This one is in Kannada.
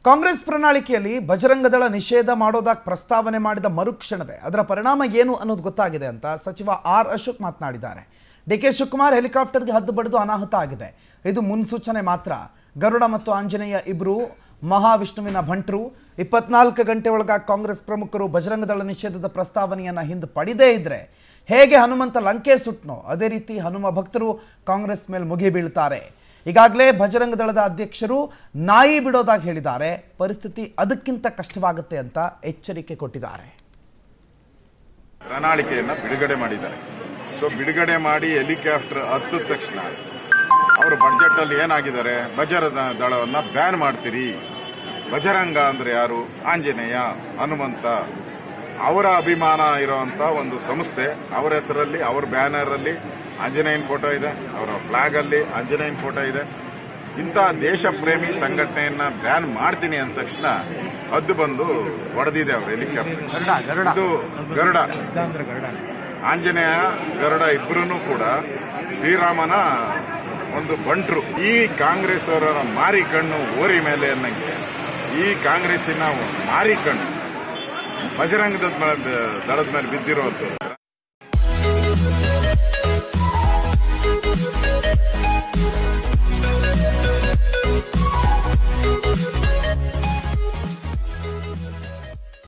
ಕಾಂಗ್ರೆಸ್ ಪ್ರಣಾಳಿಕೆಯಲ್ಲಿ ಬಜರಂಗದಳ ನಿಷೇಧ ಮಾಡೋದಾಗಿ ಪ್ರಸ್ತಾವನೆ ಮಾಡಿದ ಮರುಕ್ಷಣವೇ ಅದರ ಪರಿಣಾಮ ಏನು ಅನ್ನೋದು ಗೊತ್ತಾಗಿದೆ ಅಂತ ಸಚಿವ ಆರ್ ಅಶೋಕ್ ಮಾತನಾಡಿದ್ದಾರೆ ಡಿ ಕೆ ಶಿವಕುಮಾರ್ ಹೆಲಿಕಾಪ್ಟರ್ಗೆ ಹದ್ದು ಬಡಿದು ಅನಾಹುತ ಆಗಿದೆ ಇದು ಮುನ್ಸೂಚನೆ ಮಾತ್ರ ಗರುಡ ಮತ್ತು ಆಂಜನೇಯ ಇಬ್ಬರು ಮಹಾವಿಷ್ಣುವಿನ ಭಂಟರು ಇಪ್ಪತ್ನಾಲ್ಕು ಗಂಟೆ ಒಳಗಾಗಿ ಕಾಂಗ್ರೆಸ್ ಪ್ರಮುಖರು ಬಜರಂಗದಳ ನಿಷೇಧದ ಪ್ರಸ್ತಾವನೆಯನ್ನು ಹಿಂದೆ ಪಡಿದೇ ಇದ್ರೆ ಹೇಗೆ ಹನುಮಂತ ಲಂಕೆ ಸುಟ್ನೋ ಅದೇ ರೀತಿ ಹನುಮ ಭಕ್ತರು ಕಾಂಗ್ರೆಸ್ ಮೇಲೆ ಮುಗಿ ಬೀಳ್ತಾರೆ ಈಗಾಗಲೇ ಬಜರಂಗ ದಳದ ಅಧ್ಯಕ್ಷರು ನಾಯಿ ಬಿಡೋದಾಗಿ ಹೇಳಿದ್ದಾರೆ ಪರಿಸ್ಥಿತಿ ಅದಕ್ಕಿಂತ ಕಷ್ಟವಾಗುತ್ತೆ ಅಂತ ಎಚ್ಚರಿಕೆ ಕೊಟ್ಟಿದ್ದಾರೆ ಪ್ರಣಾಳಿಕೆಯನ್ನ ಬಿಡುಗಡೆ ಮಾಡಿದ್ದಾರೆ ಸೊ ಬಿಡುಗಡೆ ಮಾಡಿ ಹೆಲಿಕಾಪ್ಟರ್ ಹತ್ತಿದ ತಕ್ಷಣ ಅವರು ಬಜೆಟ್ ಅಲ್ಲಿ ಏನಾಗಿದ್ದಾರೆ ಬಜರಂಗ ದಳವನ್ನ ಬ್ಯಾನ್ ಮಾಡ್ತೀರಿ ಬಜರಂಗ ಅಂದ್ರೆ ಯಾರು ಆಂಜನೇಯ ಹನುಮಂತ ಅವರ ಅಭಿಮಾನ ಇರುವಂತ ಒಂದು ಸಂಸ್ಥೆ ಅವರ ಹೆಸರಲ್ಲಿ ಅವ್ರ ಬ್ಯಾನರ್ ಅಲ್ಲಿ ಆಂಜನೇಯನ್ ಫೋಟೋ ಇದೆ ಅವರ ಫ್ಲಾಗ್ ಅಲ್ಲಿ ಆಂಜನೇಯನ್ ಫೋಟೋ ಇದೆ ಇಂಥ ದೇಶ ಪ್ರೇಮಿ ಸಂಘಟನೆಯನ್ನ ಬ್ಯಾನ್ ಮಾಡ್ತೀನಿ ಅಂದ ತಕ್ಷಣ ಹದ್ದು ಬಂದು ಹೊಡೆದಿದೆ ಅವರು ಹೆಲಿಕಾಪ್ಟರ್ ಇದು ಗರುಡ ಆಂಜನೇಯ ಗರುಡ ಇಬ್ಬರೂ ಕೂಡ ಶ್ರೀರಾಮನ ಒಂದು ಬಂಟ್ರು ಈ ಕಾಂಗ್ರೆಸ್ ಅವರ ಮಾರಿ ಕಣ್ಣು ಓರಿ ಮೇಲೆ ಅನ್ನಂಗೆ ಈ ಕಾಂಗ್ರೆಸ್ಸಿನ ಮಾರಿ ಕಣ್ಣು ಬಜರಂಗದ ಮೇಲೆ- ದಳದ ಮೇಲೆ ಬಿದ್ದಿರುವಂಥದ್ದು